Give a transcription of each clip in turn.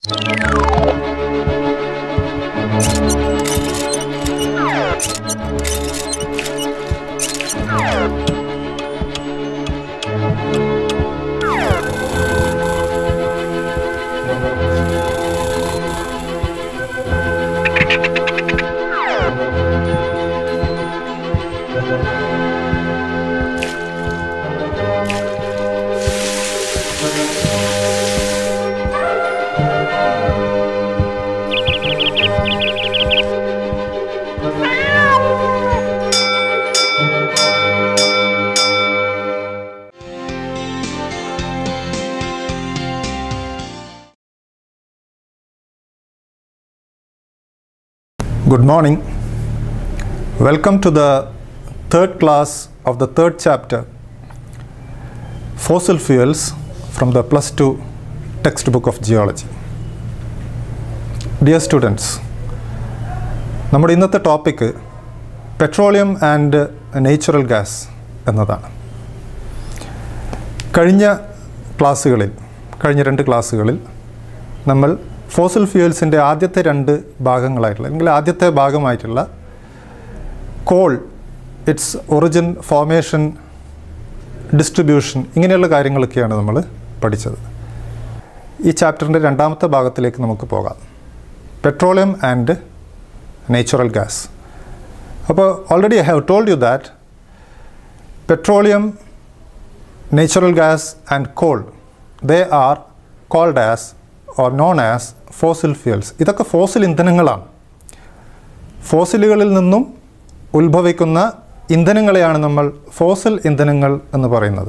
Good morning. Welcome to the third class of the third chapter Fossil Fuels from the Plus 2 textbook of Geology. Dear students, നമ്മുടെ ഇന്നത്തെ topic petroleum and natural gas എന്നതാണ് കഴിഞ്ഞ ക്ലാസ്സുകളിൽ കഴിഞ്ഞ രണ്ട് ക്ലാസ്സുകളിൽ നമ്മൾ ഫോസിൽ ഫ്യൂവൽസിൻ്റെ ആദ്യത്തെ രണ്ട് ഭാഗങ്ങളായിട്ടുള്ള അല്ലെങ്കിൽ ആദ്യത്തെ ഭാഗമായിട്ടുള്ള coal its origin formation distribution ഇങ്ങനെയുള്ള കാര്യങ്ങളൊക്കെയാണ് നമ്മൾ പഠിച്ചത് ഈ ചാപ്റ്ററിൻ്റെ രണ്ടാമത്തെ ഭാഗത്തിലേക്ക് നമുക്ക് പോകാം പെട്രോളിയം ആൻഡ് നേച്ചുറൽ ഗ്യാസ് അപ്പോൾ already I have told you that petroleum natural gas and coal they are called as or known as fossil fuels ഇതൊക്കെ ഫോസിൽ ഇന്ധനങ്ങളാണ് ഫോസിലുകളിൽ നിന്നും ഉത്ഭവിക്കുന്ന ഇന്ധനങ്ങളെയാണ് നമ്മൾ ഫോസിൽ ഇന്ധനങ്ങൾ എന്ന് പറയുന്നത്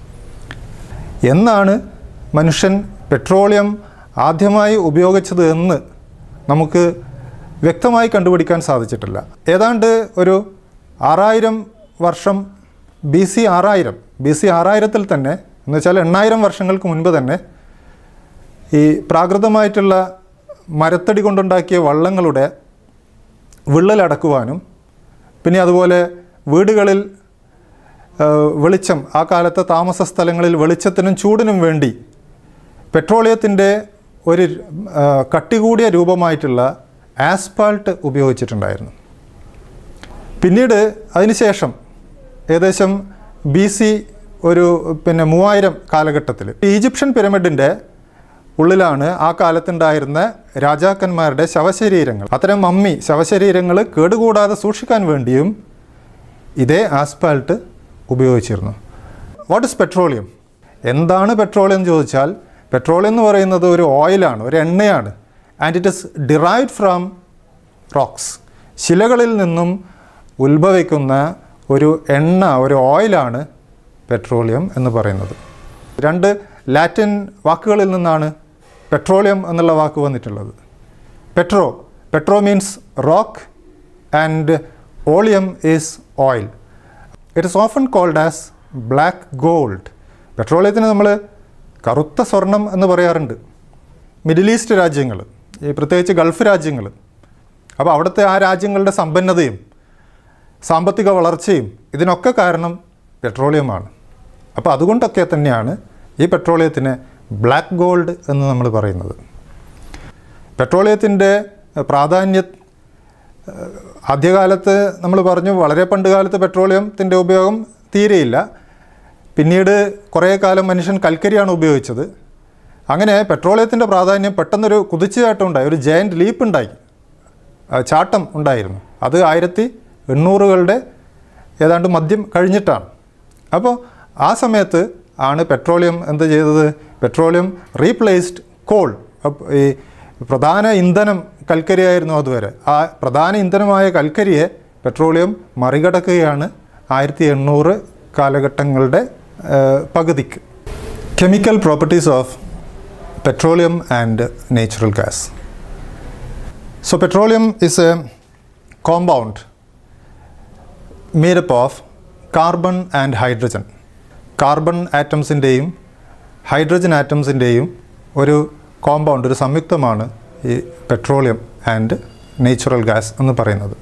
എന്നാണ് മനുഷ്യൻ പെട്രോളിയം ആദ്യമായി ഉപയോഗിച്ചത് എന്ന് നമുക്ക് വ്യക്തമായി കണ്ടുപിടിക്കാൻ സാധിച്ചിട്ടില്ല ഏതാണ്ട് ഒരു ആറായിരം വർഷം ബി സി ആറായിരം ബി സി ആറായിരത്തിൽ തന്നെ എന്ന് വെച്ചാൽ എണ്ണായിരം വർഷങ്ങൾക്ക് മുൻപ് തന്നെ ഈ പ്രാകൃതമായിട്ടുള്ള മരത്തടി കൊണ്ടുണ്ടാക്കിയ വള്ളങ്ങളുടെ വിള്ളലടക്കുവാനും പിന്നെ അതുപോലെ വീടുകളിൽ ആ, വെളിച്ചം ആ കാലത്തെ താമസ സ്ഥലങ്ങളിൽ വെളിച്ചത്തിനും ചൂടിനും വേണ്ടി പെട്രോളിയത്തിൻ്റെ ഒരു ആ, കട്ടി കൂടിയ രൂപമായിട്ടുള്ള ആസ്പാൾട്ട് ഉപയോഗിച്ചിട്ടുണ്ടായിരുന്നു പിന്നീട് അതിനുശേഷം ഏകദേശം ബി സി ഒരു പിന്നെ മൂവായിരം കാലഘട്ടത്തിൽ ഈജിപ്ഷ്യൻ പിരമിഡിൻ്റെ ഉള്ളിലാണ് ആ കാലത്തുണ്ടായിരുന്ന രാജാക്കന്മാരുടെ ശവശരീരങ്ങൾ അത്തരം മമ്മി ശവശരീരങ്ങൾ കേടുകൂടാതെ സൂക്ഷിക്കാൻ വേണ്ടിയും ഇതേ ആസ്പാൾട്ട് ഉപയോഗിച്ചിരുന്നു വാട്ട് ഇസ് പെട്രോളിയം എന്താണ് പെട്രോളിയം എന്ന് ചോദിച്ചാൽ പെട്രോളിയം എന്ന് പറയുന്നത് ഒരു ഓയിലാണ് ഒരു എണ്ണയാണ് and it is derived from rocks ശിലകളിൽ നിന്നും ഉത്ഭവിക്കുന്ന ഒരു എണ്ണ ഒരു ഓയിലാണ് പെട്രോളിയം എന്ന് പറയുന്നത് രണ്ട് ലാറ്റിൻ വാക്കുകളിൽ നിന്നാണ് പെട്രോളിയം എന്നുള്ള വാക്ക് വന്നിട്ടുള്ളത് petro petro means rock and oleum is oil it is often called as black gold പെട്രോളിയത്തിന് നമ്മൾ കറുത്ത സ്വർണം എന്ന് പറയാറുണ്ട് മിഡിൽ ഈസ്റ്റ് രാജ്യങ്ങൾ ഈ പ്രത്യേകിച്ച് ഗൾഫ് രാജ്യങ്ങൾ അപ്പോൾ അവിടുത്തെ ആ രാജ്യങ്ങളുടെ സമ്പന്നതയും സാമ്പത്തിക വളർച്ചയും ഇതിനൊക്കെ കാരണം പെട്രോളിയമാണ് അപ്പോൾ അതുകൊണ്ടൊക്കെ തന്നെയാണ് ഈ പെട്രോളിയത്തിന് ബ്ലാക്ക് ഗോൾഡ് എന്ന് നമ്മൾ പറയുന്നത് പെട്രോളിയത്തിൻ്റെ പ്രാധാന്യ ആദ്യകാലത്ത് നമ്മൾ പറഞ്ഞു വളരെ പണ്ട് കാലത്ത് പെട്രോളിയത്തിൻ്റെ ഉപയോഗം തീരെയില്ല പിന്നീട് കുറേ കാലം മനുഷ്യൻ കൽക്കരിയാണ് ഉപയോഗിച്ചത് അങ്ങനെ പെട്രോളിയത്തിൻ്റെ പ്രാധാന്യം പെട്ടെന്നൊരു കുതിച്ചുചാട്ടം ഉണ്ടായി ഒരു ജയൻറ്റ് ലീപ്പ് ഉണ്ടായി ആ, ചാട്ടം ഉണ്ടായിരുന്നു അത് ആയിരത്തി എണ്ണൂറുകളുടെ ഏതാണ്ട് മദ്യം കഴിഞ്ഞിട്ടാണ് അപ്പോൾ ആ സമയത്ത് ആണ് പെട്രോളിയം എന്ത് ചെയ്തത് പെട്രോളിയം റീപ്ലേസ്ഡ് കോൾ ഈ പ്രധാന ഇന്ധനം കൽക്കരിയായിരുന്നു അതുവരെ ആ പ്രധാന ഇന്ധനമായ കൽക്കരിയെ പെട്രോളിയം മറികടക്കുകയാണ് ആയിരത്തി എണ്ണൂറ് കാലഘട്ടങ്ങളുടെ ആ, പകുതിക്ക് chemical properties of petroleum and natural gas So petroleum is a compound made up of carbon and hydrogen. Carbon ആറ്റംസിൻ്റെയും ഹൈഡ്രജൻ ആറ്റംസിൻ്റെയും ഒരു കോമ്പൗണ്ട് ഒരു സംയുക്തമാണ് ഈ പെട്രോളിയം ആൻഡ് നേച്ചുറൽ ഗ്യാസ് എന്ന് പറയുന്നത്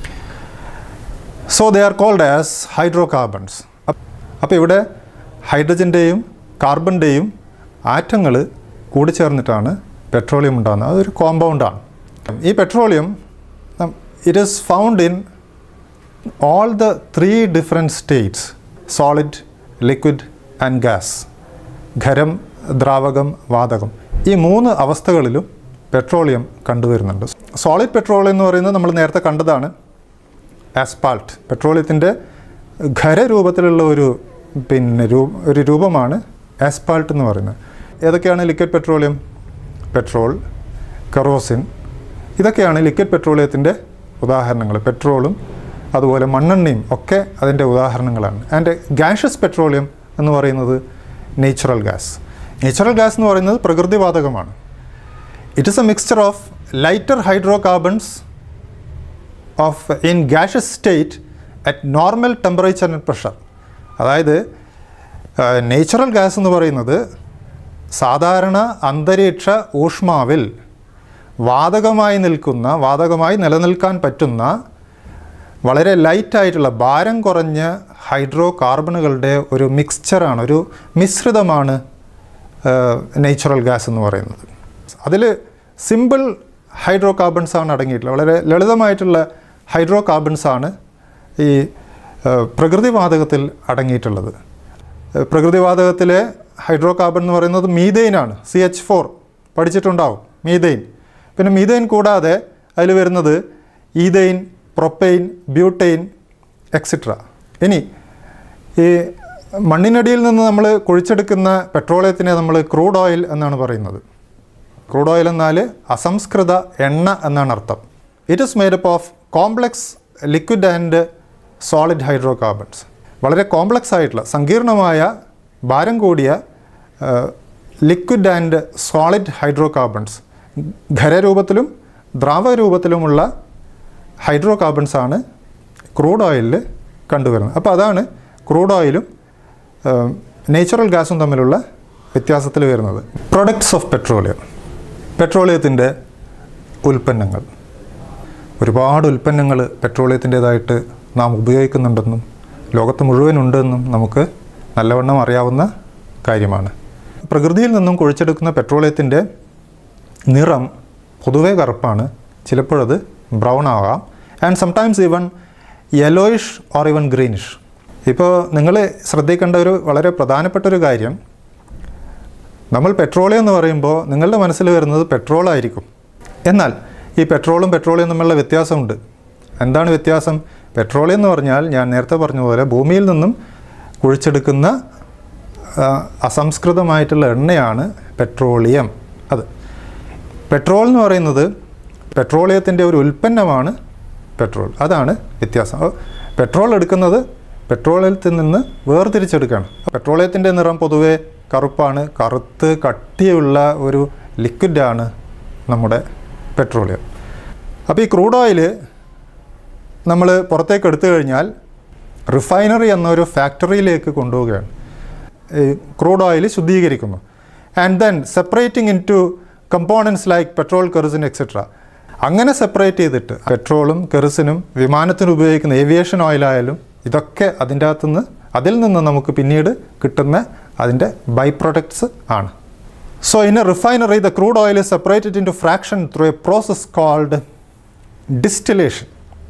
so they are called as hydrocarbons അപ്പോൾ ഇവിടെ ഹൈഡ്രജൻ്റെയും കാർബണിൻ്റെയും ആറ്റങ്ങൾ കൂടിച്ചേർന്നിട്ടാണ് പെട്രോളിയം ഉണ്ടാകുന്നത് അതൊരു കോമ്പൗണ്ടാണ് ഈ petroleum it is found in all the three different states solid liquid and gas ഖരം ദ്രാവകം വാതകം ഈ മൂന്ന് അവസ്ഥകളിലും പെട്രോളിയം കണ്ടുവരുന്നുണ്ട് സോളിഡ് പെട്രോളിയം എന്ന് പറയുന്നത് നമ്മൾ നേരത്തെ കണ്ടതാണ് ആസ്പാൾട്ട് പെട്രോളിയത്തിൻ്റെ ഖരരൂപത്തിലുള്ള ഒരു പിന്നെ രൂ ഒരു രൂപമാണ് ആസ്പാൾട്ട് എന്ന് പറയുന്നത് ഏതൊക്കെയാണ് ലിക്വിഡ് പെട്രോളിയം പെട്രോൾ കറോസിൻ ഇതൊക്കെയാണ് ലിക്വിഡ് പെട്രോളിയത്തിൻ്റെ ഉദാഹരണങ്ങൾ പെട്രോളും അതുപോലെ മണ്ണെണ്ണയും ഒക്കെ അതിൻ്റെ ഉദാഹരണങ്ങളാണ് ആൻഡ് ഗാഷ്യസ് പെട്രോളിയം എന്ന് പറയുന്നത് നേച്ചുറൽ ഗ്യാസ് നേച്ചുറൽ ഗ്യാസ് എന്ന് പറയുന്നത് പ്രകൃതിവാതകമാണ് it is a mixture of lighter hydrocarbons of in gaseous state at normal temperature and pressure അതായത് നേച്ചുറൽ ഗ്യാസ് എന്ന് പറയുന്നത് സാധാരണ അന്തരീക്ഷ ഊഷ്മാവിൽ വാതകമായി നിൽക്കുന്ന വാതകമായി നിലനിൽക്കാൻ പറ്റുന്ന വളരെ ലൈറ്റായിട്ടുള്ള ഭാരം കുറഞ്ഞ ഹൈഡ്രോ കാർബണുകളുടെ ഒരു മിക്സ്ചറാണ് ഒരു മിശ്രിതമാണ് നേച്ചുറൽ ഗ്യാസ് എന്ന് പറയുന്നത് അതിൽ സിമ്പിൾ ഹൈഡ്രോ കാർബൺസ് ആണ് അടങ്ങിയിട്ടുള്ളത് വളരെ ലളിതമായിട്ടുള്ള ഹൈഡ്രോ കാർബൺസ് ആണ് ഈ ഏഹ്, പ്രകൃതിവാതകത്തിൽ അടങ്ങിയിട്ടുള്ളത് ഏഹ്, പ്രകൃതിവാതകത്തിലെ ഹൈഡ്രോ കാർബൺ എന്ന് പറയുന്നത് മീതെയിനാണ് സി എച്ച് ഫോർ പഠിച്ചിട്ടുണ്ടാവും മീതെയിൻ പിന്നെ മീതെയിൻ കൂടാതെ അതിൽ വരുന്നത് ഈതെയിൻ പ്രൊപ്പെയിൻ ബ്യൂട്ടെയിൻ എക്സിട്ര ഇനി ഈ മണ്ണിനടിയിൽ നിന്ന് നമ്മൾ കുഴിച്ചെടുക്കുന്ന പെട്രോളിയത്തിനെ നമ്മൾ ക്രൂഡ് ഓയിൽ എന്നാണ് പറയുന്നത് ക്രൂഡ് ഓയിൽ എന്നാൽ അസംസ്കൃത എണ്ണ എന്നാണ് അർത്ഥം it is made up of complex liquid and solid hydrocarbons വളരെ കോംപ്ലക്സ് ആയിട്ടുള്ള സങ്കീർണമായ ഭാരം കൂടിയ liquid and solid hydrocarbons ഖരരൂപത്തിലും ദ്രാവകരൂപത്തിലുമുള്ള ഹൈഡ്രോ കാർബൺസ് ആണ് ക്രൂഡ് ഓയിലിൽ കണ്ടുവരുന്നത് അപ്പോൾ അതാണ് ക്രൂഡ് ഓയിലും നേച്ചുറൽ ഗ്യാസും തമ്മിലുള്ള വ്യത്യാസത്തിൽ വരുന്നത് പ്രൊഡക്ട്സ് ഓഫ് പെട്രോളിയം പെട്രോളിയത്തിൻ്റെ ഉൽപ്പന്നങ്ങൾ ഒരുപാട് ഉൽപ്പന്നങ്ങൾ പെട്രോളിയത്തിൻ്റേതായിട്ട് നാം ഉപയോഗിക്കുന്നുണ്ടെന്നും ലോകത്ത് മുഴുവൻ ഉണ്ടെന്നും നമുക്ക് നല്ലവണ്ണം അറിയാവുന്ന കാര്യമാണ് പ്രകൃതിയിൽ നിന്നും കുഴിച്ചെടുക്കുന്ന പെട്രോളിയത്തിൻ്റെ നിറം പൊതുവേ കറുപ്പാണ് ചിലപ്പോഴത് ബ്രൗൺ ആകാം and sometimes even yellowish or even greenish ഇപ്പോൾ നിങ്ങൾ ശ്രദ്ധിക്കേണ്ട ഒരു വളരെ പ്രധാനപ്പെട്ട ഒരു കാര്യം നമ്മൾ പെട്രോളിയം എന്ന് പറയുമ്പോൾ നിങ്ങളുടെ മനസ്സിൽ വരുന്നത് പെട്രോൾ ആയിരിക്കും എന്നാൽ ഈ പെട്രോളും പെട്രോളിയം തമ്മിലുള്ള വ്യത്യാസമുണ്ട് എന്താണ് വ്യത്യാസം പെട്രോളിയം എന്ന് പറഞ്ഞാൽ ഞാൻ നേരത്തെ പറഞ്ഞ പോലെ ഭൂമിയിൽ നിന്നും കുഴിച്ചെടുക്കുന്ന ആ, അസംസ്കൃതമായിട്ടുള്ള എണ്ണയാണ് പെട്രോളിയം അത് പെട്രോൾ എന്ന് പറയുന്നത് പെട്രോളിയത്തിൻ്റെ ഒരു ഉൽപ്പന്നമാണ് പെട്രോൾ അതാണ് വ്യത്യാസം അപ്പോൾ പെട്രോൾ എടുക്കുന്നത് പെട്രോളിയത്തിൽ നിന്ന് വേർതിരിച്ചെടുക്കുകയാണ് പെട്രോളിയത്തിൻ്റെ നിറം പൊതുവേ കറുപ്പാണ് കറുത്ത് കട്ടിയുള്ള ഒരു ലിക്വിഡാണ് നമ്മുടെ പെട്രോളിയം അപ്പോൾ ഈ ക്രൂഡ് ഓയിൽ നമ്മൾ പുറത്തേക്ക് എടുത്തു കഴിഞ്ഞാൽ റിഫൈനറി എന്നൊരു ഫാക്ടറിയിലേക്ക് കൊണ്ടുപോവുകയാണ് ഈ ക്രൂഡ് ഓയിൽ ശുദ്ധീകരിക്കുന്നു and then separating into components like petrol kerosene etcetera അങ്ങനെ സെപ്പറേറ്റ് ചെയ്തിട്ട് പെട്രോളും കെറുസിനും വിമാനത്തിന് ഉപയോഗിക്കുന്ന ഏവിയേഷൻ ഓയിലായാലും ഇതൊക്കെ അതിൻ്റെ അകത്തുനിന്ന് അതിൽ നിന്ന് നമുക്ക് പിന്നീട് കിട്ടുന്ന അതിൻ്റെ ബൈ പ്രൊഡക്ട്സ് ആണ് so in a refinery the crude oil is separated into fraction through a process called distillation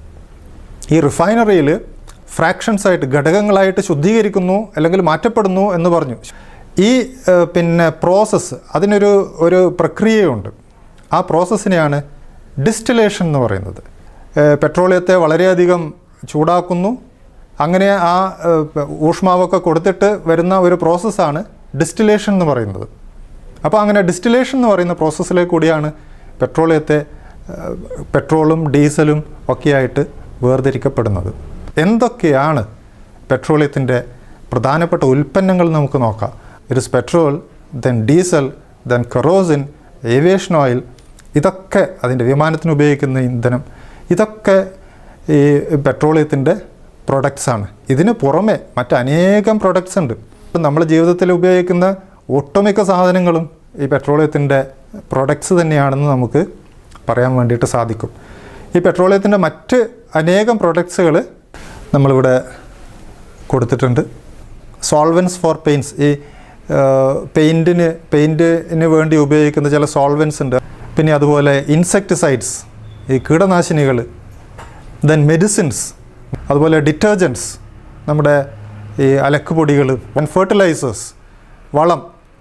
ഈ റിഫൈനറിയിൽ ഫ്രാക്ഷൻസ് ആയിട്ട് ഘടകങ്ങളായിട്ട് ശുദ്ധീകരിക്കുന്നു അല്ലെങ്കിൽ മാറ്റപ്പെടുന്നു എന്ന് പറഞ്ഞു ഈ ഏഹ്, പിന്നെ പ്രോസസ്സ് അതിനൊരു ഒരു പ്രക്രിയയുണ്ട് ആ പ്രോസസ്സിനെയാണ് ഡിസ്റ്റിലേഷൻ എന്ന് പറയുന്നത് ഏഹ്, പെട്രോളിയത്തെ വളരെയധികം ചൂടാക്കുന്നു അങ്ങനെ ആ ഏഹ്, ഊഷ്മാവൊക്കെ കൊടുത്തിട്ട് വരുന്ന ഒരു പ്രോസസ്സാണ് ഡിസ്റ്റിലേഷൻ എന്ന് പറയുന്നത് അപ്പോൾ അങ്ങനെ ഡിസ്റ്റിലേഷൻ എന്ന് പറയുന്ന പ്രോസസ്സിലേക്ക് കൂടിയാണ് പെട്രോളിയത്തെ ഏഹ്, പെട്രോളും ഡീസലും ഒക്കെയായിട്ട് വേർതിരിക്കപ്പെടുന്നത് എന്തൊക്കെയാണ് പെട്രോളിയത്തിൻ്റെ പ്രധാനപ്പെട്ട ഉൽപ്പന്നങ്ങൾ നമുക്ക് നോക്കാം it is petrol then diesel then kerosene aviation oil ഇതൊക്കെ അതിൻ്റെ വിമാനത്തിന് ഉപയോഗിക്കുന്ന ഇന്ധനം ഇതൊക്കെ ഈ പെട്രോളിയത്തിൻ്റെ പ്രൊഡക്ട്സാണ് ഇതിന് പുറമെ മറ്റനേകം പ്രൊഡക്ട്സ് ഉണ്ട് ഇപ്പം നമ്മുടെ ജീവിതത്തിൽ ഉപയോഗിക്കുന്ന ഒട്ടുമിക്ക സാധനങ്ങളും ഈ പെട്രോളിയത്തിൻ്റെ പ്രൊഡക്ട്സ് തന്നെയാണെന്ന് നമുക്ക് പറയാൻ വേണ്ടിയിട്ട് സാധിക്കും ഈ പെട്രോളിയത്തിൻ്റെ മറ്റ് അനേകം പ്രൊഡക്ട്സുകൾ നമ്മളിവിടെ കൊടുത്തിട്ടുണ്ട് സോൾവൻസ് ഫോർ പെയിൻസ് ഈ പെയിൻറ്റിന് പെയിൻറ്റിന് വേണ്ടി ഉപയോഗിക്കുന്ന ചില സോൾവൻസ് ഉണ്ട് പിന്നെ അതുപോലെ ഇൻസെക്ടിസൈഡ്സ് ഈ കീടനാശിനികൾ ദെൻ മെഡിസിൻസ് അതുപോലെ ഡിറ്റർജൻറ്റ്സ് നമ്മുടെ ഈ അലക്കുപൊടികൾ ദെൻ ഫെർട്ടിലൈസേഴ്സ് വളം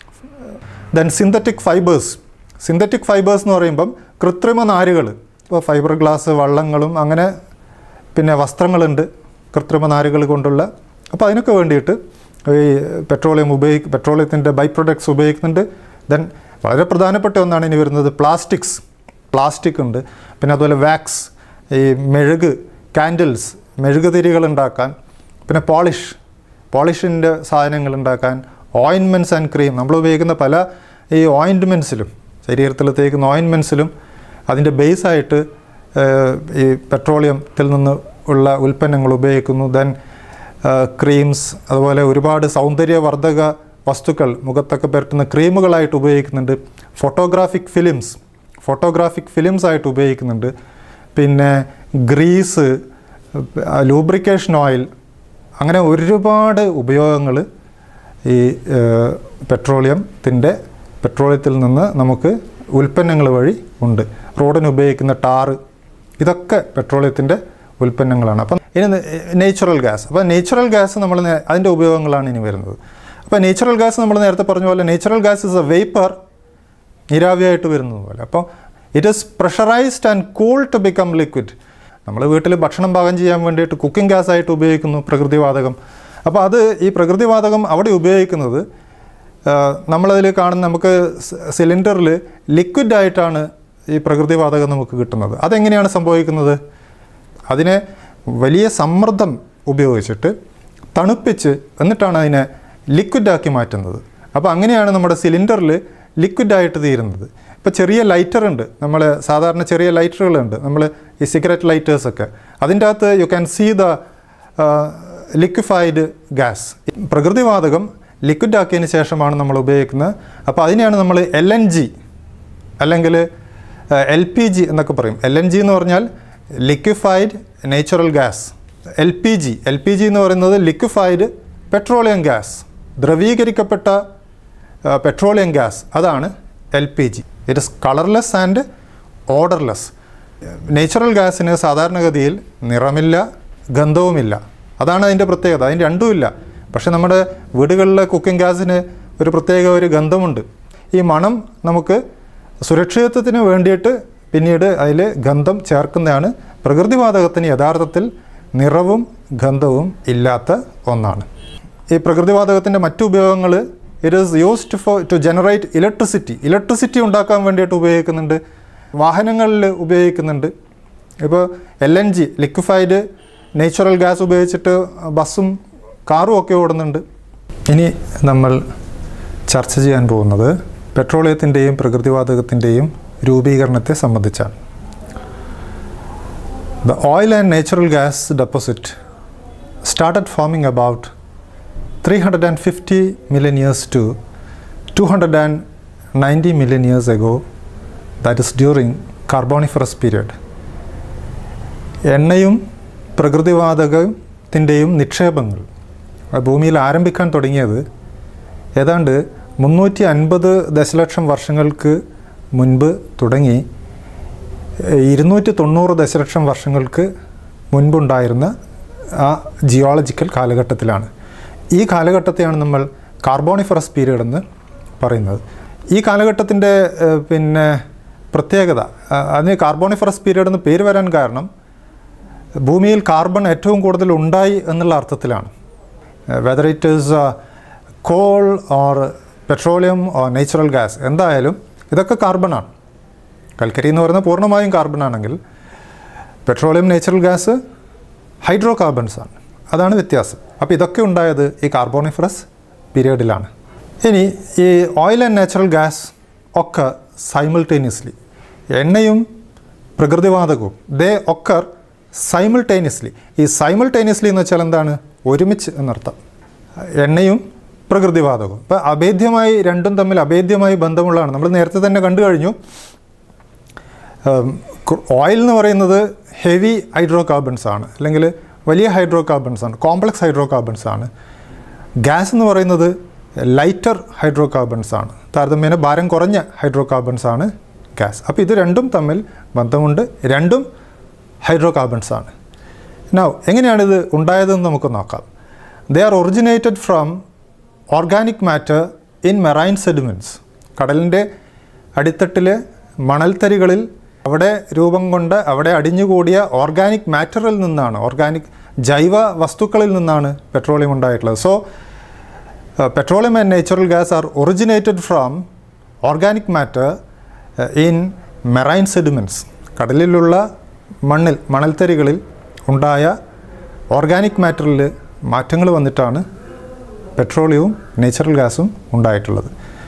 then synthetic fibres synthetic fibres എന്ന് പറയുമ്പം കൃത്രിമ നാരുകൾ ഇപ്പോൾ ഫൈബർ ഗ്ലാസ് വള്ളങ്ങളും അങ്ങനെ പിന്നെ വസ്ത്രങ്ങളുണ്ട് കൃത്രിമ നാരുകൾ കൊണ്ടുള്ള അപ്പോൾ അതിനൊക്കെ വേണ്ടിയിട്ട് ഈ പെട്രോളിയം ഉപയോഗി പെട്രോളിയത്തിൻ്റെ ബൈ പ്രൊഡക്ട്സ് ഉപയോഗിക്കുന്നുണ്ട് ദെൻ വളരെ പ്രധാനപ്പെട്ട ഒന്നാണ് ഇനി വരുന്നത് പ്ലാസ്റ്റിക്സ് പ്ലാസ്റ്റിക് ഉണ്ട് പിന്നെ അതുപോലെ വാക്സ് ഈ മെഴുക് കാൻഡിൽസ് മെഴുകുതിരികൾ ഉണ്ടാക്കാൻ പിന്നെ പോളിഷ് പോളിഷിൻ്റെ സാധനങ്ങൾ ഉണ്ടാക്കാൻ ഓയിൻമെൻറ്റ്സ് ആൻഡ് ക്രീം നമ്മൾ ഉപയോഗിക്കുന്ന പല ഈ ഓയിൻമെൻറ്റ്സിലും ശരീരത്തിൽ തേക്കുന്ന ഓയിൻമെൻറ്റ്സിലും അതിൻ്റെ ബേസായിട്ട് ഈ പെട്രോളിയത്തിൽ നിന്ന് ഉള്ള ഉൽപ്പന്നങ്ങൾ ഉപയോഗിക്കുന്നു ദെൻ ക്രീംസ് അതുപോലെ ഒരുപാട് സൗന്ദര്യവർദ്ധക വസ്തുക്കൾ മുഖത്തൊക്കെ പുരട്ടുന്ന ക്രീമുകളായിട്ട് ഉപയോഗിക്കുന്നുണ്ട് ഫോട്ടോഗ്രാഫിക് ഫിലിംസ് ഫോട്ടോഗ്രാഫിക് ഫിലിംസ് ആയിട്ട് ഉപയോഗിക്കുന്നുണ്ട് പിന്നെ ഗ്രീസ് ലൂബ്രിക്കേഷൻ ഓയിൽ അങ്ങനെ ഒരുപാട് ഉപയോഗങ്ങൾ ഈ പെട്രോളിയത്തിൻ്റെ പെട്രോളിയത്തിൽ നിന്ന് നമുക്ക് ഉൽപ്പന്നങ്ങൾ വഴി ഉണ്ട് റോഡിന് ഉപയോഗിക്കുന്ന ടാറ് ഇതൊക്കെ പെട്രോളിയത്തിൻ്റെ ഉൽപ്പന്നങ്ങളാണ് അപ്പം ഇനി നേച്ചുറൽ ഗ്യാസ് അപ്പോൾ നേച്ചുറൽ ഗ്യാസ് നമ്മൾ നേ- അതിൻ്റെ ഉപയോഗങ്ങളാണ് ഇനി വരുന്നത് അപ്പോൾ നേച്ചുറൽ ഗ്യാസ് നമ്മൾ നേരത്തെ പറഞ്ഞ പോലെ natural gas is a vapour നീരാവിയായിട്ട് വരുന്നത് പോലെ അപ്പോൾ it is pressurised and cool to become liquid നമ്മൾ വീട്ടിൽ ഭക്ഷണം പാകം ചെയ്യാൻ വേണ്ടിയിട്ട് കുക്കിംഗ് ഗ്യാസ് ആയിട്ട് ഉപയോഗിക്കുന്നു പ്രകൃതിവാതകം അപ്പോൾ അത് ഈ പ്രകൃതിവാതകം അവിടെ ഉപയോഗിക്കുന്നത് ആ, നമ്മളതിൽ കാണുന്ന നമുക്ക് സിലിണ്ടറിൽ ലിക്വിഡായിട്ടാണ് ഈ പ്രകൃതിവാതകം നമുക്ക് കിട്ടുന്നത് അതെങ്ങനെയാണ് സംഭവിക്കുന്നത് അതിനെ വലിയ സമ്മർദ്ദം ഉപയോഗിച്ചിട്ട് തണുപ്പിച്ച് എന്നിട്ടാണ് അതിനെ ലിക്വിഡാക്കി മാറ്റുന്നത് അപ്പോൾ അങ്ങനെയാണ് നമ്മുടെ സിലിണ്ടറിൽ ലിക്വിഡായിട്ട് തീരുന്നത് ഇപ്പോൾ ചെറിയ ലൈറ്റർ ഉണ്ട് നമ്മൾ സാധാരണ ചെറിയ ലൈറ്ററുകളുണ്ട് നമ്മൾ ഈ സിഗരറ്റ് ലൈറ്റേഴ്സൊക്കെ അതിൻ്റെ അകത്ത് you can see the liquefied gas പ്രകൃതിവാതകം ലിക്വിഡ് ആക്കിയതിന് ശേഷമാണ് നമ്മൾ ഉപയോഗിക്കുന്നത് അപ്പോൾ അതിനെയാണ് നമ്മൾ എൽ എൻ ജി അല്ലെങ്കിൽ എൽ പി ജി എന്നൊക്കെ പറയും എൽ എൻ ജി എന്ന് പറഞ്ഞാൽ liquefied natural gas L P G L P G എന്ന് പറയുന്നത് ലിക്വിഫൈഡ് പെട്രോളിയം ഗ്യാസ് ദ്രവീകരിക്കപ്പെട്ട പെട്രോളിയം ഗ്യാസ് അതാണ് L P G it is colourless and odourless natural ഗ്യാസിന് സാധാരണഗതിയിൽ നിറമില്ല ഗന്ധവുമില്ല അതാണ് അതിൻ്റെ പ്രത്യേകത അതിന് രണ്ടുമില്ല പക്ഷേ നമ്മുടെ വീടുകളിലെ കുക്കിംഗ് ഗ്യാസിന് ഒരു പ്രത്യേക ഒരു ഗന്ധമുണ്ട് ഈ മണം നമുക്ക് സുരക്ഷിതത്വത്തിന് വേണ്ടിയിട്ട് പിന്നീട് അതിൽ ഗന്ധം ചേർക്കുന്നതാണ് പ്രകൃതിവാതകത്തിന് യഥാർത്ഥത്തിൽ നിറവും ഗന്ധവും ഇല്ലാത്ത ഒന്നാണ് ഈ പ്രകൃതിവാതകത്തിൻ്റെ മറ്റു ഉപയോഗങ്ങൾ it is used for to generate electricity electricity ഉണ്ടാക്കാൻ വേണ്ടിയിട്ട് ഉപയോഗിക്കുന്നുണ്ട് വാഹനങ്ങളിൽ ഉപയോഗിക്കുന്നുണ്ട് ഇപ്പോൾ L N G liquefied natural gas ഉപയോഗിച്ചിട്ട് ബസ്സും കാറും ഒക്കെ ഓടുന്നുണ്ട് ഇനി നമ്മൾ ചർച്ച ചെയ്യാൻ പോകുന്നത് പെട്രോളിയത്തിൻ്റെയും പ്രകൃതിവാതകത്തിൻ്റെയും രൂപീകരണത്തെ സംബന്ധിച്ചാണ് The oil and natural gas deposit started forming about 350 million years to 290 million years ago, that is during Carboniferous period. എണ്ണയും പ്രകൃതിവാതകത്തിൻ്റെയും നിക്ഷേപങ്ങൾ ആ ഭൂമിയിൽ ആരംഭിക്കാൻ തുടങ്ങിയത് ഏതാണ്ട് മുന്നൂറ്റി അൻപത് ദശലക്ഷം വർഷങ്ങൾക്ക് മുൻപ് തുടങ്ങി ഇരുന്നൂറ്റി തൊണ്ണൂറ് ദശലക്ഷം വർഷങ്ങൾക്ക് മുൻപുണ്ടായിരുന്ന ആ ജിയോളജിക്കൽ കാലഘട്ടത്തിലാണ് ഈ കാലഘട്ടത്തെയാണ് നമ്മൾ കാർബോണിഫറസ് പീരീഡ് എന്ന് പറയുന്നത് ഈ കാലഘട്ടത്തിൻ്റെ ഏഹ്, പിന്നെ പ്രത്യേകത ആ, അതിന് കാർബോണിഫറസ് പീരീഡ് എന്ന് പേര് വരാൻ കാരണം ഭൂമിയിൽ കാർബൺ ഏറ്റവും കൂടുതൽ ഉണ്ടായി എന്നുള്ള അർത്ഥത്തിലാണ് whether it is coal or petroleum or natural gas എന്തായാലും ഇതൊക്കെ കാർബണാണ് കൽക്കരി എന്ന് പറയുന്നത് പൂർണ്ണമായും കാർബൺ ആണെങ്കിൽ petroleum natural gas hydrocarbons ആണ് അതാണ് വ്യത്യാസം അപ്പോൾ ഇതൊക്കെ ഉണ്ടായത് ഈ കാർബോണിഫറസ് പീരീഡിലാണ് ഇനി ഈ ഓയിൽ ആൻഡ് നാച്ചുറൽ ഗ്യാസ് ഒക്കെ സൈമിൾട്ടേനിയസ്ലി എണ്ണയും പ്രകൃതിവാതകവും ദേ ഒക്കർ സൈമിൾട്ടേനിയസ്ലി ഈ സൈമിൾട്ടേനിയസ്ലി എന്ന് വെച്ചാൽ എന്താണ് ഒരുമിച്ച് എന്നർത്ഥം എണ്ണയും പ്രകൃതിവാതകവും ഇപ്പോൾ അഭേദ്യമായി രണ്ടും തമ്മിൽ അഭേദ്യമായി ബന്ധമുള്ളതാണ് നമ്മൾ നേരത്തെ തന്നെ കണ്ടു കഴിഞ്ഞു ഓയിൽ എന്ന് പറയുന്നത് ഹെവി ഹൈഡ്രോ കാർബൺസ് ആണ് അല്ലെങ്കിൽ വലിയ ഹൈഡ്രോ കാർബൺസ് ആണ് കോംപ്ലക്സ് ഹൈഡ്രോ കാർബൺസ് ആണ് ഗ്യാസ് എന്ന് പറയുന്നത് ലൈറ്റർ ഹൈഡ്രോ കാർബൺസ് ആണ് താരതമ്യേന ഭാരം കുറഞ്ഞ ഹൈഡ്രോ കാർബൺസ് ആണ് ഗ്യാസ് അപ്പോൾ ഇത് രണ്ടും തമ്മിൽ ബന്ധമുണ്ട് രണ്ടും ഹൈഡ്രോ കാർബൺസ് ആണ് നൗ എങ്ങനെയാണിത് ഉണ്ടായതെന്ന് നമുക്ക് നോക്കാം they are originated from organic matter in marine sediments കടലിൻ്റെ അടിത്തട്ടിലെ മണൽത്തരികളിൽ അവിടെ രൂപം കൊണ്ട് അവിടെ അടിഞ്ഞുകൂടിയ ഓർഗാനിക് മാറ്ററിൽ നിന്നാണ് ഓർഗാനിക് ജൈവ വസ്തുക്കളിൽ നിന്നാണ് പെട്രോളിയം ഉണ്ടായിട്ടുള്ളത് so petroleum and natural gas are originated from organic matter in marine sediments കടലിലുള്ള മണ്ണിൽ മണൽത്തരികളിൽ ഉണ്ടായ ഓർഗാനിക് മാറ്ററിൽ മാറ്റങ്ങൾ വന്നിട്ടാണ് പെട്രോളിയവും നാച്ചുറൽ ഗ്യാസും ഉണ്ടായിട്ടുള്ളത്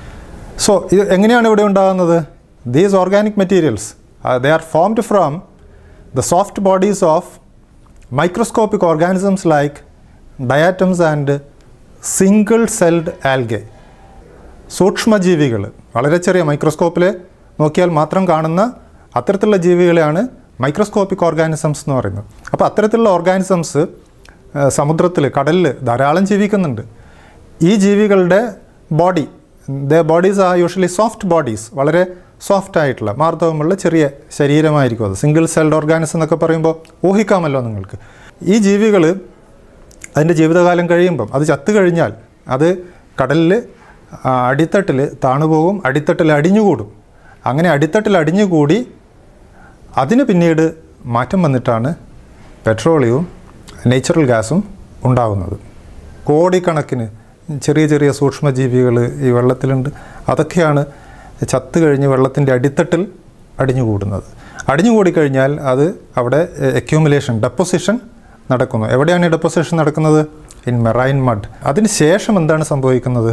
സോ ഇത് എങ്ങനെയാണ് ഇവിടെ ഉണ്ടാകുന്നത് these organic materials they are formed from the soft bodies of microscopic organisms like diatoms and single celled algae സൂക്ഷ്മജീവികൾ വളരെ ചെറിയ മൈക്രോസ്കോപ്പിൽ നോക്കിയാൽ മാത്രം കാണുന്ന അത്തരത്തിലുള്ള ജീവികളെയാണ് മൈക്രോസ്കോപ്പിക് ഓർഗാനിസംസ് എന്ന് പറയുന്നത് അപ്പോൾ അത്തരത്തിലുള്ള ഓർഗാനിസംസ് സമുദ്രത്തിൽ കടലിൽ ധാരാളം ജീവിക്കുന്നുണ്ട് ഈ ജീവികളുടെ body the bodies are usually soft bodies വളരെ സോഫ്റ്റ് ആയിട്ടുള്ള മാർദ്ദവമുള്ള ചെറിയ ശരീരമായിരിക്കും അത് സിംഗിൾ സെൽഡ് ഓർഗാനിസം എന്നൊക്കെ പറയുമ്പോൾ ഊഹിക്കാമല്ലോ നിങ്ങൾക്ക് ഈ ജീവികൾ അതിൻ്റെ ജീവിതകാലം കഴിയുമ്പം അത് ചത്തു കഴിഞ്ഞാൽ അത് കടലിൽ അടിത്തട്ടിൽ താണുപോകും അടിത്തട്ടിൽ അടിഞ്ഞുകൂടും അങ്ങനെ അടിത്തട്ടിൽ അടിഞ്ഞുകൂടി അതിന് പിന്നീട് മാറ്റം വന്നിട്ടാണ് പെട്രോളിയവും നേച്ചുറൽ ഗ്യാസും ഉണ്ടാകുന്നത് കോടിക്കണക്കിന് ചെറിയ ചെറിയ സൂക്ഷ്മജീവികൾ ഈ വെള്ളത്തിലുണ്ട് അതൊക്കെയാണ് ചത്തു കഴിഞ്ഞ് വെള്ളത്തിൻ്റെ അടിത്തട്ടിൽ അടിഞ്ഞുകൂടുന്നത് അടിഞ്ഞുകൂടിക്കഴിഞ്ഞാൽ അത് അവിടെ അക്യൂമുലേഷൻ ഡെപ്പോസിഷൻ നടക്കുന്നു എവിടെയാണ് ഈ ഡെപ്പോസിഷൻ നടക്കുന്നത് ഇൻ മെറൈൻ മഡ് അതിന് ശേഷം എന്താണ് സംഭവിക്കുന്നത്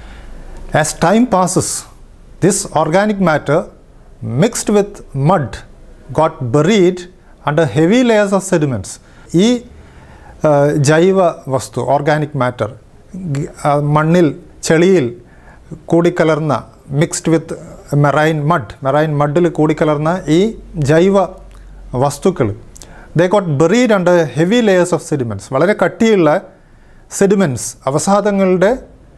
as time passes this organic matter mixed with mud got buried under heavy layers of sediments ഈ ആ, ജൈവ വസ്തു ഓർഗാനിക് മാറ്റർ മണ്ണിൽ ചെളിയിൽ കൂടിക്കലർന്ന mixed with marine mud marine മഡിൽ കൂടിക്കലർന്ന ഈ ജൈവ വസ്തുക്കൾ they got buried under heavy layers of sediments വളരെ കട്ടിയുള്ള സെഡിമെൻറ്റ്സ് അവസാദങ്ങളുടെ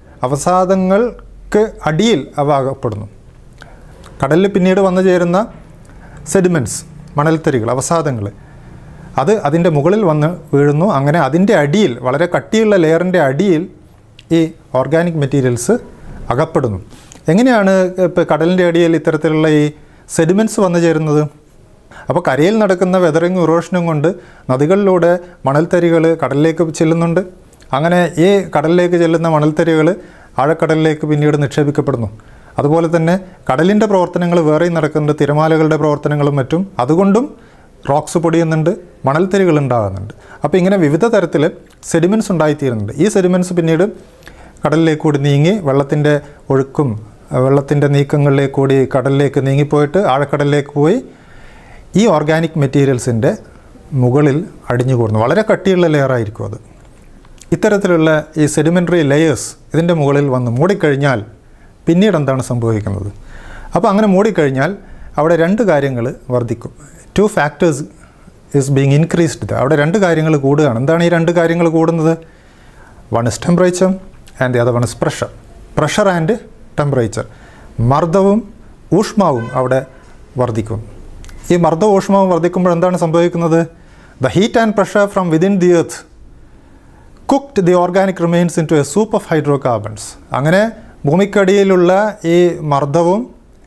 അവസാദങ്ങൾക്ക് അടിയിൽ അവ അകപ്പെടുന്നു കടലിൽ പിന്നീട് വന്നു ചേരുന്ന സെഡിമെൻറ്റ്സ് മണൽത്തരികൾ അവസാദങ്ങൾ അത് അതിൻ്റെ മുകളിൽ വന്ന് വീഴുന്നു അങ്ങനെ അതിൻ്റെ അടിയിൽ വളരെ കട്ടിയുള്ള ലെയറിൻ്റെ അടിയിൽ ഈ ഓർഗാനിക് മെറ്റീരിയൽസ് അകപ്പെടുന്നു എങ്ങനെയാണ് ഇപ്പോൾ കടലിൻ്റെ അടിയിൽ ഇത്തരത്തിലുള്ള ഈ സെഡിമെൻറ്റ്സ് വന്നു ചേരുന്നത് അപ്പോൾ കരയിൽ നടക്കുന്ന വെതറിങ് ഇറോഷനും കൊണ്ട് നദികളിലൂടെ മണൽത്തരികൾ കടലിലേക്ക് ചെല്ലുന്നുണ്ട് അങ്ങനെ ഈ കടലിലേക്ക് ചെല്ലുന്ന മണൽത്തരികൾ ആഴക്കടലിലേക്ക് പിന്നീട് നിക്ഷേപിക്കപ്പെടുന്നു അതുപോലെ തന്നെ കടലിൻ്റെ പ്രവർത്തനങ്ങൾ വേറെയും നടക്കുന്നുണ്ട് തിരമാലകളുടെ പ്രവർത്തനങ്ങളും മറ്റും അതുകൊണ്ടും റോക്സ് പൊടിയുന്നുണ്ട് മണൽത്തരികൾ ഉണ്ടാകുന്നുണ്ട് അപ്പോൾ ഇങ്ങനെ വിവിധ തരത്തിൽ സെഡിമെൻറ്റ്സ് ഉണ്ടായിത്തീരുന്നുണ്ട് ഈ സെഡിമെൻറ്റ്സ് പിന്നീട് കടലിലേക്ക് കൂടി നീങ്ങി വെള്ളത്തിൻ്റെ ഒഴുക്കും വെള്ളത്തിൻ്റെ നീക്കങ്ങളിലേക്ക് കൂടി കടലിലേക്ക് നീങ്ങിപ്പോയിട്ട് ആഴക്കടലിലേക്ക് പോയി ഈ ഓർഗാനിക് മെറ്റീരിയൽസിൻ്റെ മുകളിൽ അടിഞ്ഞുകൂടുന്നു വളരെ കട്ടിയുള്ള ലെയറായിരിക്കും അത് ഇത്തരത്തിലുള്ള ഈ സെഡിമെൻ്ററി ലെയേഴ്സ് ഇതിൻ്റെ മുകളിൽ വന്ന് മൂടിക്കഴിഞ്ഞാൽ പിന്നീട് എന്താണ് സംഭവിക്കുന്നത് അപ്പോൾ അങ്ങനെ മൂടിക്കഴിഞ്ഞാൽ അവിടെ രണ്ട് കാര്യങ്ങൾ വർദ്ധിക്കും two factors is being increased അവിടെ രണ്ട് കാര്യങ്ങൾ കൂടുകയാണ് എന്താണ് ഈ രണ്ട് കാര്യങ്ങൾ കൂടുന്നത് one is temperature and the other one is pressure pressure and temperature മർദ്ദവും ഊഷ്മാവും അവിടെ വർദ്ധിക്കും ഈ മർദ്ദവും ഊഷ്മാവും വർദ്ധിക്കുമ്പോൾ എന്താണ് സംഭവിക്കുന്നത് the heat and pressure from within the earth cooked the organic remains into a soup of hydrocarbons അങ്ങനെ ഭൂമിക്കടിയിലുള്ള ഈ മർദ്ദവും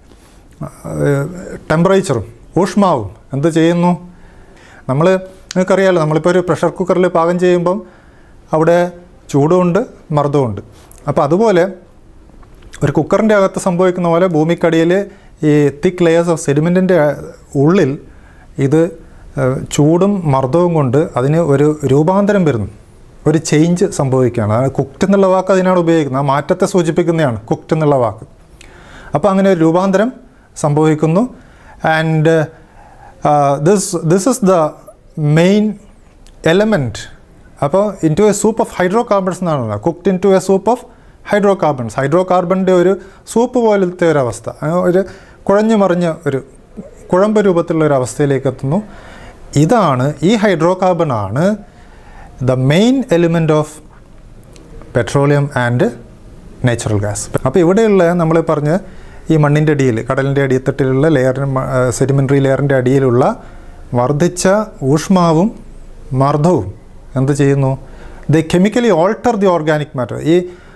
ടെമ്പറേച്ചറും ഊഷ്മാവും എന്ത് ചെയ്യുന്നു നമ്മൾ നിങ്ങൾക്കറിയാമല്ലോ നമ്മളിപ്പോൾ ഒരു പ്രഷർ കുക്കറിൽ പാകം ചെയ്യുമ്പം അവിടെ ചൂടുമുണ്ട് മർദ്ദമുണ്ട് അപ്പോൾ അതുപോലെ ഒരു കുക്കറിൻ്റെ അകത്ത് സംഭവിക്കുന്ന പോലെ ഭൂമിക്കടിയിൽ ഈ തിക്ക് ലെയേഴ്സ് ഓഫ് സെഡിമെൻറ്റിൻ്റെ ഉള്ളിൽ ഇത് ഏഹ്, ചൂടും മർദ്ദവും കൊണ്ട് അതിന് ഒരു രൂപാന്തരം വരുന്നു ഒരു ചേഞ്ച് സംഭവിക്കുകയാണ് അത് കുക്ട് എന്നുള്ള വാക്ക് അതിനാണ് ഉപയോഗിക്കുന്നത് ആ മാറ്റത്തെ സൂചിപ്പിക്കുന്നതാണ് കുക്ട് എന്നുള്ള വാക്ക് അപ്പോൾ അങ്ങനെ ഒരു രൂപാന്തരം സംഭവിക്കുന്നു and this this is the main element അപ്പോൾ into a soup of hydrocarbons എന്നാണ് cooked into a soup of hydrocarbons ഹൈഡ്രോ കാർബണിൻ്റെ ഒരു സൂപ്പ് പോലത്തെ ഒരു അവസ്ഥ ആ ഒരു കുഴഞ്ഞു മറിഞ്ഞ ഒരു കുഴമ്പ് രൂപത്തിലുള്ള ഒരു അവസ്ഥയിലേക്ക് എത്തുന്നു ഇതാണ് ഈ ഹൈഡ്രോ കാർബൺ ആണ് the main element of petroleum and natural gas അപ്പോൾ ഇവിടെയുള്ള നമ്മൾ പറഞ്ഞ ഈ മണ്ണിൻ്റെ അടിയിൽ കടലിൻ്റെ അടിത്തട്ടിലുള്ള ലെയറിന് സെഡിമെൻ്ററി ലെയറിൻ്റെ അടിയിലുള്ള വർദ്ധിച്ച ഊഷ്മാവും മർദ്ദവും എന്ത് ചെയ്യുന്നു they chemically alter the organic matter ഈ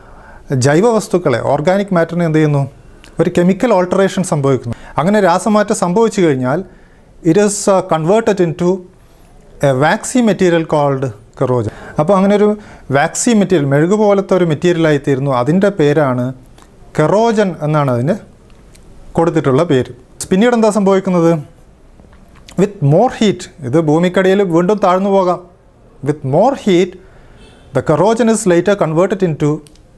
ജൈവ വസ്തുക്കളെ ഓർഗാനിക് മാറ്ററിനെ എന്ത് ചെയ്യുന്നു ഒരു കെമിക്കൽ ഓൾട്ടറേഷൻ സംഭവിക്കുന്നു അങ്ങനെ രാസമാറ്റം സംഭവിച്ചു കഴിഞ്ഞാൽ it is converted into a waxy material called kerogen അപ്പോൾ അങ്ങനെ ഒരു വാക്സി മെറ്റീരിയൽ മെഴുകു പോലത്തെ ഒരു മെറ്റീരിയലായി തീരുന്നു അതിൻ്റെ പേരാണ് കെറോജൻ എന്നാണ് അതിന് കൊടുത്തിട്ടുള്ള പേര് പിന്നീട് എന്താ സംഭവിക്കുന്നത് വിത്ത് മോർ ഹീറ്റ് ഇത് ഭൂമിക്കടിയിൽ വീണ്ടും താഴ്ന്നു പോകാം with more heat the kerogen is later converted into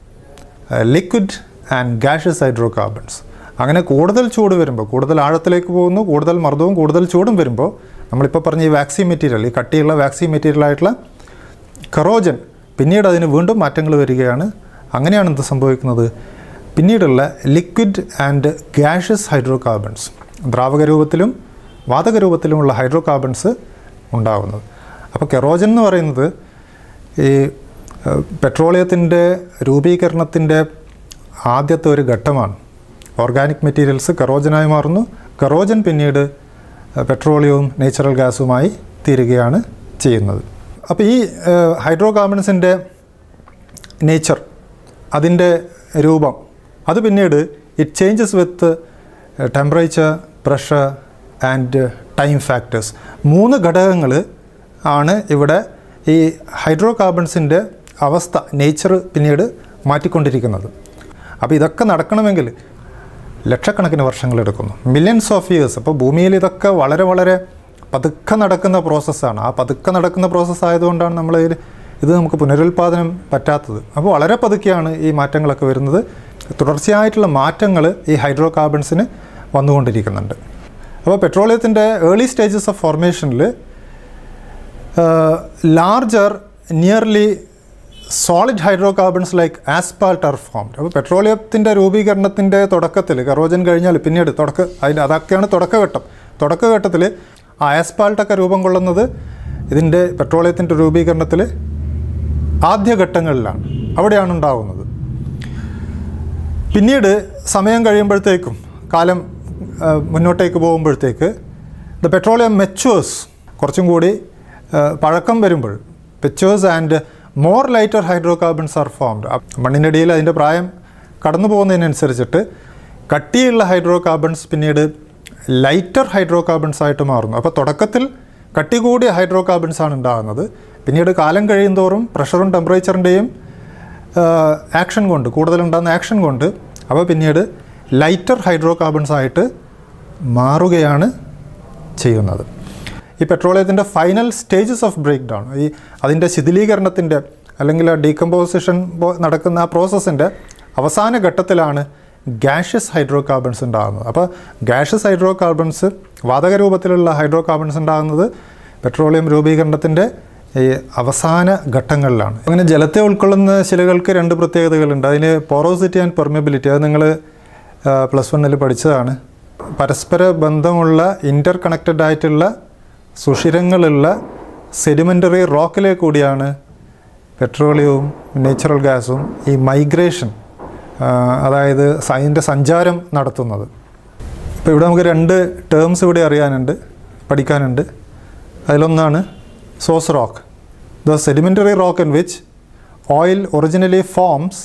liquid and gaseous hydrocarbons അങ്ങനെ കൂടുതൽ ചൂട് വരുമ്പോൾ കൂടുതൽ ആഴത്തിലേക്ക് പോകുന്നു കൂടുതൽ മർദ്ദവും കൂടുതൽ ചൂടും വരുമ്പോൾ നമ്മളിപ്പോൾ പറഞ്ഞ ഈ വാക്സിൻ മെറ്റീരിയൽ ഈ കട്ടിയുള്ള വാക്സിൻ മെറ്റീരിയൽ ആയിട്ടുള്ള കറോജൻ പിന്നീട് അതിന് വീണ്ടും മാറ്റങ്ങൾ വരികയാണ് അങ്ങനെയാണ് എന്ത് സംഭവിക്കുന്നത് പിന്നീടുള്ള liquid and gaseous hydrocarbons ദ്രാവക രൂപത്തിലും വാതക രൂപത്തിലുമുള്ള ഹൈഡ്രോ കാർബൺസ് ഉണ്ടാവുന്നത് അപ്പോൾ കെറോജൻ എന്ന് പറയുന്നത് ഈ പെട്രോളിയത്തിൻ്റെ രൂപീകരണത്തിൻ്റെ ആദ്യത്തെ ഒരു ഘട്ടമാണ് ഓർഗാനിക് മെറ്റീരിയൽസ് കറോജനായി മാറുന്നു കറോജൻ പിന്നീട് പെട്രോളിയവും നാച്ചുറൽ ഗ്യാസുമായി തീരുകയാണ് ചെയ്യുന്നത് അപ്പോൾ ഈ ഹൈഡ്രോ കാർബൺസിൻ്റെ നേച്ചർ അതിൻ്റെ രൂപം അത് പിന്നീട് it changes with temperature pressure and time factors മൂന്ന് ഘടകങ്ങൾ ആണ് ഇവിടെ ഈ ഹൈഡ്രോ കാർബൺസിൻ്റെ അവസ്ഥ നേച്ചർ പിന്നീട് മാറ്റിക്കൊണ്ടിരിക്കുന്നത് അപ്പോൾ ഇതൊക്കെ നടക്കണമെങ്കിൽ ലക്ഷക്കണക്കിന് വർഷങ്ങളെടുക്കുന്നു മില്യൺസ് ഓഫ് ഇയേഴ്സ് അപ്പോൾ ഭൂമിയിൽ ഇതൊക്കെ വളരെ വളരെ പതുക്കെ നടക്കുന്ന പ്രോസസ്സാണ് ആ പതുക്കെ നടക്കുന്ന പ്രോസസ്സ് ആയതുകൊണ്ടാണ് നമ്മൾ ഇതിൽ ഇത് നമുക്ക് പുനരുൽപ്പാദനം പറ്റാത്തത് അപ്പോൾ വളരെ പതുക്കെയാണ് ഈ മാറ്റങ്ങളൊക്കെ വരുന്നത് തുടർച്ചയായിട്ടുള്ള മാറ്റങ്ങൾ ഈ ഹൈഡ്രോ കാർബൺസിന് വന്നുകൊണ്ടിരിക്കുന്നുണ്ട് അപ്പോൾ പെട്രോളിയത്തിൻ്റെ ഏർലി സ്റ്റേജസ് ഓഫ് ഫോർമേഷനിൽ larger nearly solid hydrocarbons like asphalt are formed അപ്പോൾ പെട്രോളിയത്തിൻ്റെ രൂപീകരണത്തിൻ്റെ തുടക്കത്തിൽ കറോജൻ കഴിഞ്ഞാൽ പിന്നീട് തുടക്ക അതിൻ്റെ അതൊക്കെയാണ് തുടക്കഘട്ടം തുടക്കഘട്ടത്തിൽ ആ ആസ്പാൾട്ടൊക്കെ രൂപം കൊള്ളുന്നത് ഇതിൻ്റെ പെട്രോളിയത്തിൻ്റെ രൂപീകരണത്തിൽ ആദ്യഘട്ടങ്ങളിലാണ് അവിടെയാണ് ഉണ്ടാവുന്നത് പിന്നീട് സമയം കഴിയുമ്പോഴത്തേക്കും കാലം ആ, മുന്നോട്ടേക്ക് പോകുമ്പോഴത്തേക്ക് ദ പെട്രോളിയം മെച്ചുവേഴ്സ് കുറച്ചും കൂടി ആ, പഴക്കം വരുമ്പോൾ പെച്ചുവേഴ്സ് and more lighter hydrocarbons are formed മണ്ണിനടിയിൽ അതിൻ്റെ പ്രായം കടന്നു പോകുന്നതിനനുസരിച്ചിട്ട് കട്ടിയുള്ള ഹൈഡ്രോ കാർബൺസ് പിന്നീട് ലൈറ്റർ ഹൈഡ്രോ കാർബൺസ് ആയിട്ട് മാറുന്നു അപ്പോൾ തുടക്കത്തിൽ കട്ടി കൂടിയ ഹൈഡ്രോ കാർബൺസ് ആണ് ഉണ്ടാകുന്നത് പിന്നീട് കാലം കഴിയുന്തോറും പ്രഷറും ടെമ്പറേച്ചറിൻ്റെയും ആക്ഷൻ കൊണ്ട് കൂടുതലുണ്ടാകുന്ന ആക്ഷൻ കൊണ്ട് അവ പിന്നീട് ലൈറ്റർ ഹൈഡ്രോ കാർബൺസ് ആയിട്ട് മാറുകയാണ് ചെയ്യുന്നത് ഈ പെട്രോളിയത്തിൻ്റെ final stages of break down ഈ അതിൻ്റെ ശിഥിലീകരണത്തിൻ്റെ അല്ലെങ്കിൽ ഡീകമ്പോസിഷൻ നടക്കുന്ന ആ പ്രോസസ്സിൻ്റെ അവസാന ഘട്ടത്തിലാണ് ഗ്യാഷ്യസ് ഹൈഡ്രോ കാർബൺസ് ഉണ്ടാകുന്നത് അപ്പോൾ ഗ്യാഷ്യസ് ഹൈഡ്രോ കാർബൺസ് വാതക രൂപത്തിലുള്ള ഹൈഡ്രോ കാർബൺസ് ഉണ്ടാകുന്നത് പെട്രോളിയം രൂപീകരണത്തിൻ്റെ ഈ അവസാന ഘട്ടങ്ങളിലാണ് അങ്ങനെ ജലത്തെ ഉൾക്കൊള്ളുന്ന ശിലകൾക്ക് രണ്ട് പ്രത്യേകതകളുണ്ട് അതിന് പോറോസിറ്റി ആൻഡ് പെർമിബിലിറ്റി അത് നിങ്ങൾ പ്ലസ് വണ്ണിൽ പഠിച്ചതാണ് പരസ്പര ബന്ധമുള്ള ഇൻ്റർ കണക്റ്റഡ് ആയിട്ടുള്ള സുഷിരങ്ങളുള്ള സെഡിമെൻ്ററി റോക്കിലെ കൂടിയാണ് പെട്രോളിയവും നാച്ചുറൽ ഗ്യാസും ഈ മൈഗ്രേഷൻ അതായത് അതിൻ്റെ സഞ്ചാരം നടത്തുന്നത് ഇപ്പോൾ ഇവിടെ നമുക്ക് രണ്ട് ടേംസ് ഇവിടെ അറിയാനുണ്ട് പഠിക്കാനുണ്ട് അതിലൊന്നാണ് sauce rock the sedimentary rock in which oil originally forms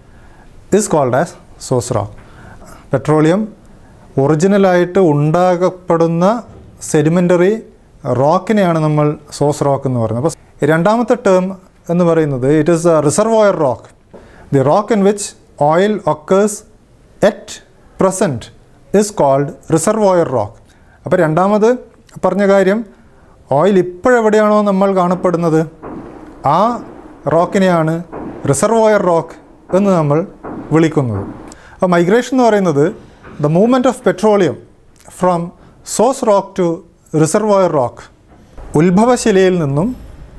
is called as sauce rock petroleum ഒറിജിനലായിട്ട് ഉണ്ടാകപ്പെടുന്ന sedimentary റോക്കിനെയാണ് നമ്മൾ സോസ് റോക്ക് എന്ന് പറയുന്നത് അപ്പോൾ രണ്ടാമത്തെ ടേം എന്ന് പറയുന്നത് it is a reservoir rock the rock in which oil occurs at present is called reservoir rock അപ്പോൾ രണ്ടാമത് പറഞ്ഞ കാര്യം ഓയിൽ ഇപ്പോഴെവിടെയാണോ നമ്മൾ കാണപ്പെടുന്നത് ആ റോക്കിനെയാണ് റിസർവോയർ റോക്ക് എന്ന് നമ്മൾ വിളിക്കുന്നത് അപ്പോൾ മൈഗ്രേഷൻ എന്ന് പറയുന്നത് the movement of petroleum from സോസ് റോക്ക് ടു റിസർവോയർ റോക്ക് ഉത്ഭവശിലയിൽ നിന്നും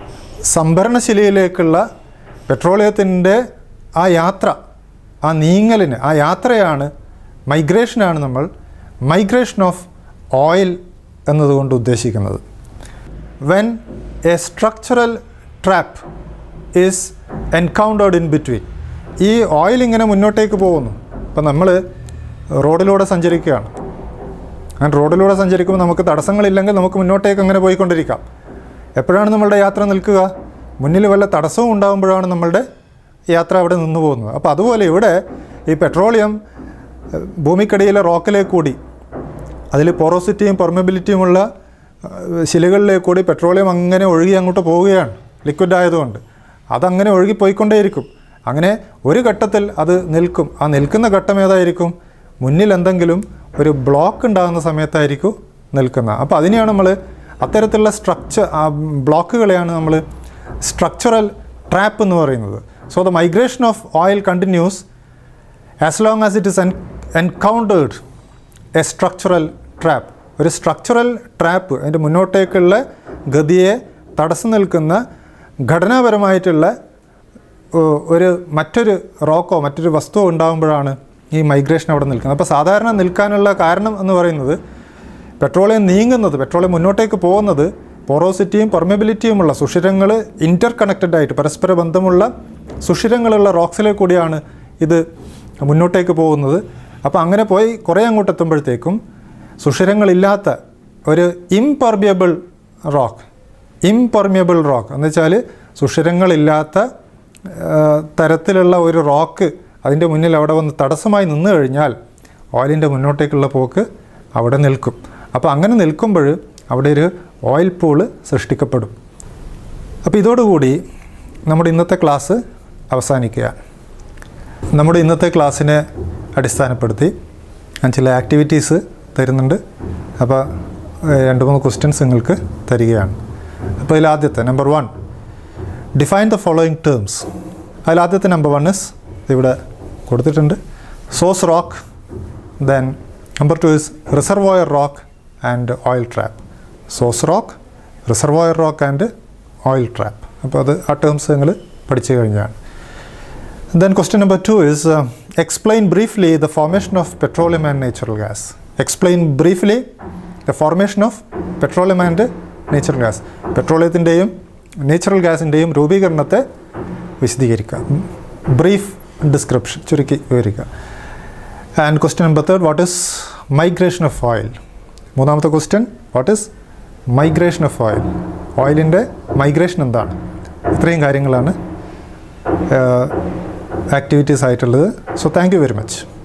സംഭരണശിലയിലേക്കുള്ള പെട്രോളിയത്തിൻ്റെ ആ യാത്ര ആ നീങ്ങലിന് ആ യാത്രയാണ് മൈഗ്രേഷനാണ് നമ്മൾ മൈഗ്രേഷൻ ഓഫ് ഓയിൽ എന്നതുകൊണ്ട് ഉദ്ദേശിക്കുന്നത് when a structural trap is encountered in between ഈ ഓയിൽ ഇങ്ങനെ മുന്നോട്ടേക്ക് പോകുന്നു ഇപ്പം നമ്മൾ റോഡിലൂടെ സഞ്ചരിക്കുകയാണ് അങ്ങനെ റോഡിലൂടെ സഞ്ചരിക്കുമ്പോൾ നമുക്ക് തടസ്സങ്ങളില്ലെങ്കിൽ നമുക്ക് മുന്നോട്ടേക്ക് അങ്ങനെ പോയിക്കൊണ്ടിരിക്കാം എപ്പോഴാണ് നമ്മളുടെ യാത്ര നിൽക്കുക മുന്നിൽ വല്ല തടസ്സവും ഉണ്ടാകുമ്പോഴാണ് നമ്മളുടെ യാത്ര അവിടെ നിന്ന് പോകുന്നത് അപ്പോൾ അതുപോലെ ഇവിടെ ഈ പെട്രോളിയം ഏഹ്, ഭൂമിക്കടിയിലെ റോക്കിലേക്ക് കൂടി അതിൽ പോറോസിറ്റിയും പെർമബിലിറ്റിയുമുള്ള ഏഹ്, ശിലകളിലേക്ക് കൂടി പെട്രോളിയം അങ്ങനെ ഒഴുകി അങ്ങോട്ട് പോവുകയാണ് ലിക്വിഡ് ആയതുകൊണ്ട് അതങ്ങനെ ഒഴുകി പോയിക്കൊണ്ടേയിരിക്കും അങ്ങനെ ഒരു ഘട്ടത്തിൽ അത് നിൽക്കും ആ നിൽക്കുന്ന ഘട്ടം ഏതായിരിക്കും മുന്നിൽ എന്തെങ്കിലും ഒരു ബ്ലോക്ക് ഉണ്ടാകുന്ന സമയത്തായിരിക്കും നിൽക്കുന്നത് അപ്പോൾ അതിനെയാണ് നമ്മൾ അത്തരത്തിലുള്ള സ്ട്രക്ചർ ആ ബ്ലോക്കുകളെയാണ് നമ്മൾ സ്ട്രക്ചറൽ ട്രാപ്പ് എന്ന് പറയുന്നത് so the migration of oil continues as long as it is an encountered a structural trap ഒരു സ്ട്രക്ചറൽ ട്രാപ്പ് അതിൻ്റെ മുന്നോട്ടേക്കുള്ള ഗതിയെ തടസ്സം നിൽക്കുന്ന ഘടനാപരമായിട്ടുള്ള ഒ- ഒരു മറ്റൊരു റോക്കോ മറ്റൊരു വസ്തുവോ ഉണ്ടാകുമ്പോഴാണ് ഈ മൈഗ്രേഷൻ അവിടെ നിൽക്കുന്നത് അപ്പോൾ സാധാരണ നിൽക്കാനുള്ള കാരണം എന്ന് പറയുന്നത് പെട്രോളിയം നീങ്ങുന്നത് പെട്രോളിയം മുന്നോട്ടേക്ക് പോകുന്നത് പോറോസിറ്റിയും പെർമബിലിറ്റിയുമുള്ള സുഷിരങ്ങൾ ഇൻ്റർ കണക്റ്റഡ് ആയിട്ട് പരസ്പര ബന്ധമുള്ള സുഷിരങ്ങളുള്ള റോക്സിലേക്ക് കൂടിയാണ് ഇത് മുന്നോട്ടേക്ക് പോകുന്നത് അപ്പോൾ അങ്ങനെ പോയി കുറേ അങ്ങോട്ട് എത്തുമ്പോഴത്തേക്കും സുഷിരങ്ങളില്ലാത്ത ഒരു ഇംപെർമിയബിൾ റോക്ക് ഇംപെർമിയബിൾ റോക്ക് എന്ന് വെച്ചാൽ സുഷിരങ്ങളില്ലാത്ത ആ, തരത്തിലുള്ള ഒരു റോക്ക് അതിൻ്റെ മുന്നിൽ അവിടെ വന്ന് തടസ്സമായി നിന്ന് കഴിഞ്ഞാൽ ഓയിലിൻ്റെ മുന്നോട്ടേക്കുള്ള പോക്ക് അവിടെ നിൽക്കും അപ്പോൾ അങ്ങനെ നിൽക്കുമ്പോൾ അവിടെ ഒരു ഓയിൽ പൂള് സൃഷ്ടിക്കപ്പെടും അപ്പോൾ ഇതോടുകൂടി നമ്മുടെ ഇന്നത്തെ ക്ലാസ് അവസാനിക്കുകയാണ് നമ്മുടെ ഇന്നത്തെ ക്ലാസ്സിനെ അടിസ്ഥാനപ്പെടുത്തി ഞാൻ ചില ആക്ടിവിറ്റീസ് തരുന്നുണ്ട് അപ്പോൾ ഏഹ്, രണ്ട് മൂന്ന് ക്വസ്റ്റ്യൻസ് നിങ്ങൾക്ക് തരികയാണ് അപ്പോൾ ഇതിൽ ആദ്യത്തെ number one define the following terms അതിൽ ആദ്യത്തെ നമ്പർ വൺ ഇസ് ഇവിടെ കൊടുത്തിട്ടുണ്ട് sauce rock then number two is reservoir rock and oil trap sauce rock reservoir rock and oil trap അപ്പോൾ അത് ആ ടേംസ് നിങ്ങൾ പഠിച്ചു കഴിഞ്ഞാണ് Then question number two is uh, explain briefly the formation of petroleum and natural gas. Explain briefly the formation of petroleum and natural gas. പെട്രോളിയത്തിൻ്റെയും natural ഗ്യാസിൻ്റെയും രൂപീകരണത്തെ വിശദീകരിക്കുക ബ്രീഫ് ഡിസ്ക്രിപ്ഷൻ ചുരുക്കി വിവരിക്കുക and question number third what is migration of oil മൂന്നാമത്തെ question what is migration of oil ഓയിലിൻ്റെ migration എന്താണ് ഇത്രയും കാര്യങ്ങളാണ് ആക്ടിവിറ്റീസ് ആയിട്ടുള്ളത് so thank you very much